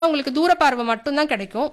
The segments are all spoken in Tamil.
உங்களுக்கு தூர பார்வை மட்டும்தான் கிடைக்கும்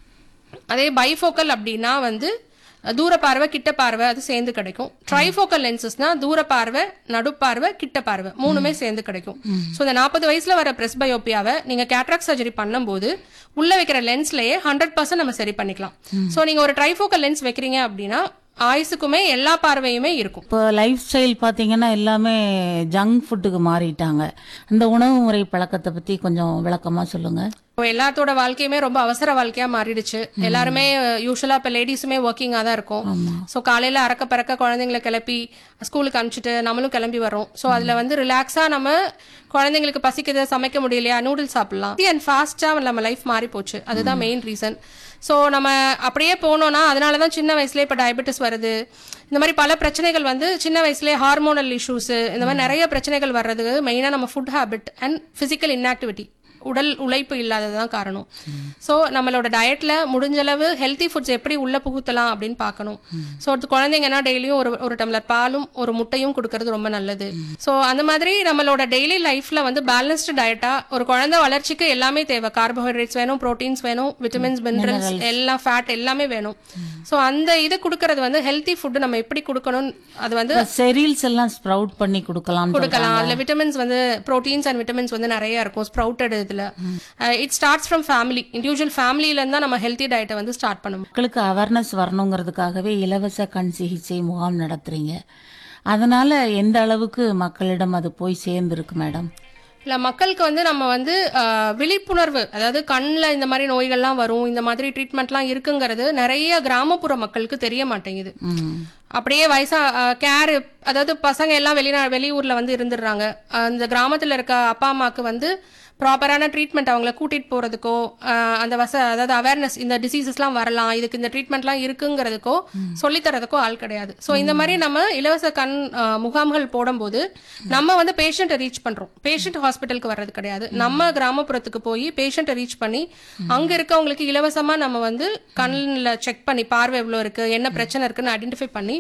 அதே பைஃபோக்கல் அப்படின்னா வந்து தூர பார்வை கிட்ட பார்வை அது சேர்ந்து கிடைக்கும் ட்ரைஃபோக்கல் லென்சஸ்னா தூர பார்வை நடுப்பார்வை கிட்ட பார்வை மூணுமே சேர்ந்து கிடைக்கும் ஸோ இந்த நாற்பது வயசுல வர பிரஸ்பயோப்பியாவை நீங்க கேட்ராக் சர்ஜரி பண்ணும்போது உள்ள வைக்கிற லென்ஸ்லயே ஹண்ட்ரட் பர்சன்ட் நம்ம சரி பண்ணிக்கலாம் ஸோ நீங்க ஒரு ட்ரைஃபோக்கல் லென்ஸ் வைக்கிறீங்க அப்படின்னா ஆயுசுக்குமே எல்லா பார்வையுமே இருக்கும் இப்போ லைஃப் ஸ்டைல் பார்த்தீங்கன்னா எல்லாமே ஜங்க் ஃபுட்டுக்கு மாறிட்டாங்க அந்த உணவு முறை பழக்கத்தை பற்றி கொஞ்சம் விளக்கமாக சொல்லுங்கள் இப்போ எல்லாத்தோட வாழ்க்கையுமே ரொம்ப அவசர வாழ்க்கையா மாறிடுச்சு எல்லாருமே யூஸ்வலா இப்ப லேடிஸுமே ஒர்க்கிங்கா தான் இருக்கும் ஸோ காலையில அறக்க பறக்க குழந்தைங்களை கிளப்பி ஸ்கூலுக்கு அனுப்பிச்சிட்டு நம்மளும் கிளம்பி வரோம் ஸோ அதுல வந்து ரிலாக்ஸா நம்ம குழந்தைங்களுக்கு பசிக்குது சமைக்க முடியலையா நூடுல்ஸ் சாப்பிடலாம் அண்ட் ஃபாஸ்டா நம்ம லைஃப் மாறி போச்சு அதுதான் மெயின் ரீசன் ஸோ நம்ம அப்படியே போனோம்னா அதனால தான் சின்ன வயசுலேயே இப்போ டயபெட்டிஸ் வருது இந்த மாதிரி பல பிரச்சனைகள் வந்து சின்ன வயசுலேயே ஹார்மோனல் இஷ்யூஸ் இந்த மாதிரி நிறைய பிரச்சனைகள் வர்றதுக்கு மெயினாக நம்ம food habit and physical inactivity உடல் உழைப்பு இல்லாதது தான் காரணம் ஸோ நம்மளோட டயட்ல முடிஞ்ச அளவு ஹெல்த்தி ஃபுட்ஸ் எப்படி உள்ள புகுத்தலாம் அப்படின்னு பார்க்கணும் ஸோ அது குழந்தைங்கன்னா டெய்லியும் ஒரு ஒரு டம்ளர் பாலும் ஒரு முட்டையும் கொடுக்கறது ரொம்ப நல்லது ஸோ அந்த மாதிரி நம்மளோட டெய்லி லைஃப்ல வந்து பேலன்ஸ்டு டயட்டா ஒரு குழந்தை வளர்ச்சிக்கு எல்லாமே தேவை கார்போஹைட்ரேட்ஸ் வேணும் ப்ரோட்டீன்ஸ் வேணும் விட்டமின்ஸ் மினரல்ஸ் எல்லாம் ஃபேட் எல்லாமே வேணும் ஸோ அந்த இது கொடுக்கறது வந்து ஹெல்த்தி ஃபுட் நம்ம எப்படி கொடுக்கணும் அது வந்து செரீல்ஸ் எல்லாம் ஸ்ப்ரவுட் பண்ணி கொடுக்கலாம் கொடுக்கலாம் அதுல விட்டமின்ஸ் வந்து ப்ரோட்டீன்ஸ் அண்ட் விட்டமின்ஸ் வந்து நிறைய இருக்கும் ஸ்ப்ரவுட்டட் இதுல it starts from family individual ஃபேமிலில இருந்தா நம்ம ஹெல்த்தி டயட்டை வந்து ஸ்டார்ட் பண்ணணும் மக்களுக்கு அவேர்னஸ் வரணுங்கிறதுக்காகவே இலவச கண் சிகிச்சை முகாம் நடத்துறீங்க அதனால எந்த அளவுக்கு மக்களிடம் அது போய் சேர்ந்துருக்கு மேடம் இல்ல மக்களுக்கு வந்து நம்ம வந்து அஹ், விழிப்புணர்வு அதாவது கண்ணில் இந்த மாதிரி நோய்கள்லாம் வரும் இந்த மாதிரி ட்ரீட்மெண்ட்லாம் இருக்குங்கிறது நிறைய கிராமப்புற மக்களுக்கு தெரிய மாட்டேங்குது ம் அப்படியே வயசா கேர் அதாவது பசங்க எல்லாம் வெளிநா வெளியூர்ல வந்து இருந்துடுறாங்க அந்த கிராமத்துல இருக்க அப்பா அம்மாக்கு வந்து ப்ராப்பரான ட்ரீட்மெண்ட் அவங்கள கூட்டிட்டு போறதுக்கோ அஹ், அந்த வச அதாவது அவேர்னஸ் இந்த டிசீசஸ்லாம் வரலாம் இதுக்கு இந்த ட்ரீட்மெண்ட்லாம் இருக்குங்கிறதுக்கோ சொல்லித் தரதுக்கோ ஆள் கிடையாது ஸோ இந்த மாதிரி நம்ம இலவச கண் அஹ், முகாம்கள் போடும்போது நம்ம வந்து பேஷண்ட்டை ரீச் பண்றோம் பேஷண்ட் ஹாஸ்பிட்டலுக்கு வர்றது கிடையாது நம்ம கிராமப்புறத்துக்கு போய் பேஷண்ட்டை ரீச் பண்ணி அங்க இருக்கவங்களுக்கு இலவசமா நம்ம வந்து கண்ணில் செக் பண்ணி பார்வை எவ்வளோ இருக்கு என்ன பிரச்சனை இருக்குன்னு ஐடென்டிஃபை பண்ணி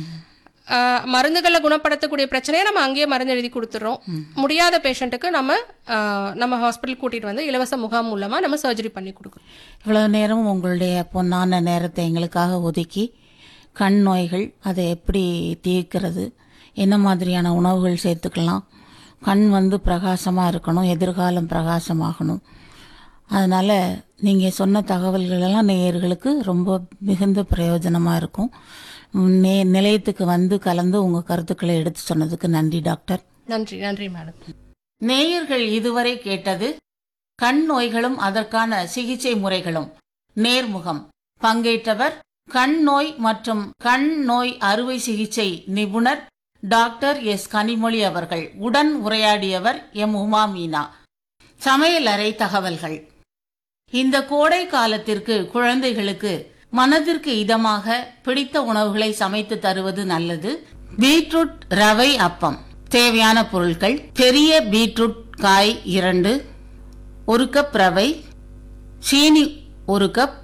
ஆஹ், மருந்துகளை குணப்படுத்தக்கூடிய பிரச்சனையை நம்ம அங்கேயே மருந்து எழுதி கொடுத்துறோம் முடியாத பேஷண்ட்டுக்கு நம்ம ஆஹ், நம்ம ஹாஸ்பிட்டல் கூட்டிட்டு வந்து இலவச முகாம் மூலமா நம்ம சர்ஜரி பண்ணி கொடுக்குறோம் இவ்வளவு நேரம் உங்களுடைய பொன்னான நேரத்தை எங்களுக்காக ஒதுக்கி கண் நோய்கள் அதை எப்படி தீர்க்கிறது என்ன மாதிரியான உணவுகள் சேர்த்துக்கலாம் கண் வந்து பிரகாசமாக இருக்கணும் எதிர்காலம் பிரகாசமாகணும் அதனால் நீங்கள் சொன்ன தகவல்கள் எல்லாம் நேயர்களுக்கு ரொம்ப மிகுந்த பிரயோஜனமாக இருக்கும் நே நிலையத்துக்கு வந்து கலந்து உங்கள் கருத்துக்களை எடுத்து சொன்னதுக்கு நன்றி டாக்டர் நன்றி நன்றி மேடம் நேயர்கள் இதுவரை கேட்டது கண் நோய்களும் அதற்கான சிகிச்சை முறைகளும் நேர்முகம் பங்கேற்றவர் கண் நோய் மற்றும் கண் நோய் அறுவை சிகிச்சை நிபுணர் டாக்டர் எஸ் கனிமொழி அவர்கள் உடன் உரையாடியவர் எம் உமா மீனா சமையலறை தகவல்கள் இந்த கோடை காலத்திற்கு குழந்தைகளுக்கு மனதிற்கு இதமாக பிடித்த உணவுகளை சமைத்து தருவது நல்லது பீட்ரூட் ரவை அப்பம் தேவையான பொருட்கள் பெரிய பீட்ரூட் காய் இரண்டு ஒரு கப் ரவை சீனி ஒரு கப்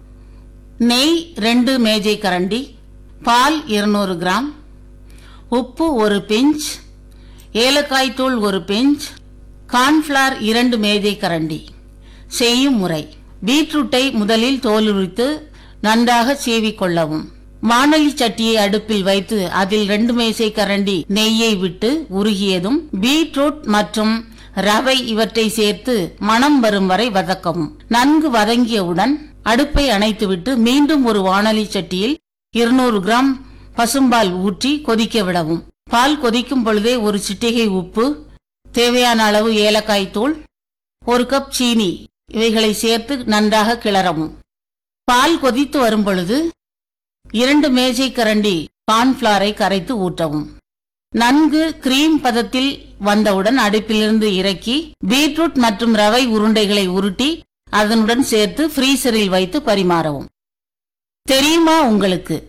நெய் ரெண்டு மேஜை கரண்டி பால் இருநூறு கிராம் உப்பு ஒரு பிஞ்ச் ஏலக்காய் தூள் ஒரு பிஞ்ச் கார்ன்ஃபிளார் இரண்டு மேஜை கரண்டி செய்யும் முறை பீட்ரூட்டை முதலில் தோலுரித்து நன்றாக சீவிக் கொள்ளவும் வானொலி சட்டியை அடுப்பில் வைத்து அதில் ரெண்டு மேசை கரண்டி நெய்யை விட்டு உருகியதும் பீட்ரூட் மற்றும் ரவை இவற்றை சேர்த்து மணம் வரும் வரை வதக்கவும் நன்கு வதங்கியவுடன் அடுப்பை அணைத்துவிட்டு மீண்டும் ஒரு வானொலி சட்டியில் இருநூறு கிராம் பசும்பால் ஊற்றி கொதிக்க விடவும் பால் கொதிக்கும் பொழுதே ஒரு சிட்டிகை உப்பு தேவையான அளவு ஏலக்காய் தூள் ஒரு கப் சீனி இவைகளை சேர்த்து நன்றாக கிளறவும் பால் கொதித்து வரும் பொழுது இரண்டு மேஜை கரண்டி கார்ன்ஃபிளாரை கரைத்து ஊற்றவும் நன்கு கிரீம் பதத்தில் வந்தவுடன் அடுப்பிலிருந்து இறக்கி பீட்ரூட் மற்றும் ரவை உருண்டைகளை உருட்டி அதனுடன் சேர்த்து ஃப்ரீசரில் வைத்து பரிமாறவும் தெரியுமா உங்களுக்கு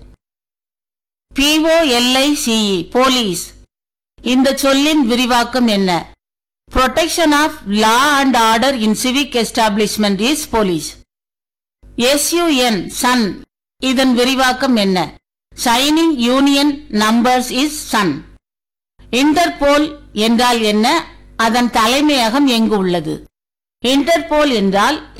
பிஓஎல்ஐசிஇ போலீஸ் இந்த சொல்லின் விரிவாக்கம் என்ன protection of law and order in civic establishment is police S U N sun இதன் விரிவாக்கம் என்ன shining union numbers is sun interpol என்றால் என்ன அதன் தலைமையகம் எங்கு உள்ளது இன்டர்போல் என்றால்